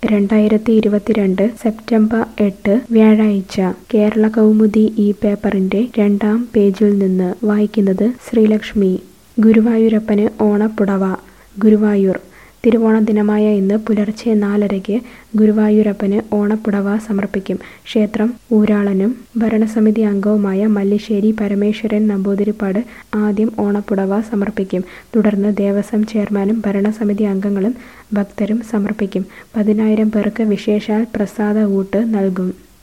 രണ്ടായിരത്തി ഇരുപത്തിരണ്ട് സെപ്റ്റംബർ എട്ട് വ്യാഴാഴ്ച കേരള കൗമുദി ഈ പേപ്പറിന്റെ രണ്ടാം പേജിൽ നിന്ന് വായിക്കുന്നത് ശ്രീലക്ഷ്മി ഗുരുവായൂരപ്പന് ഓണപ്പുടവ ഗുരുവായൂർ തിരുവോണ ദിനമായ ഇന്ന് പുലർച്ചെ നാലരയ്ക്ക് ഗുരുവായൂരപ്പന് ഓണപ്പുടവ സമർപ്പിക്കും ക്ഷേത്രം ഊരാളനും ഭരണസമിതി അംഗവുമായ മല്ലിശ്ശേരി പരമേശ്വരൻ നമ്പൂതിരിപ്പാട് ആദ്യം ഓണപ്പുടവ സമർപ്പിക്കും തുടർന്ന് ദേവസ്വം ചെയർമാനും ഭരണസമിതി അംഗങ്ങളും ഭക്തരും സമർപ്പിക്കും പതിനായിരം പേർക്ക് വിശേഷാൽ പ്രസാദ ഊട്ട് നൽകും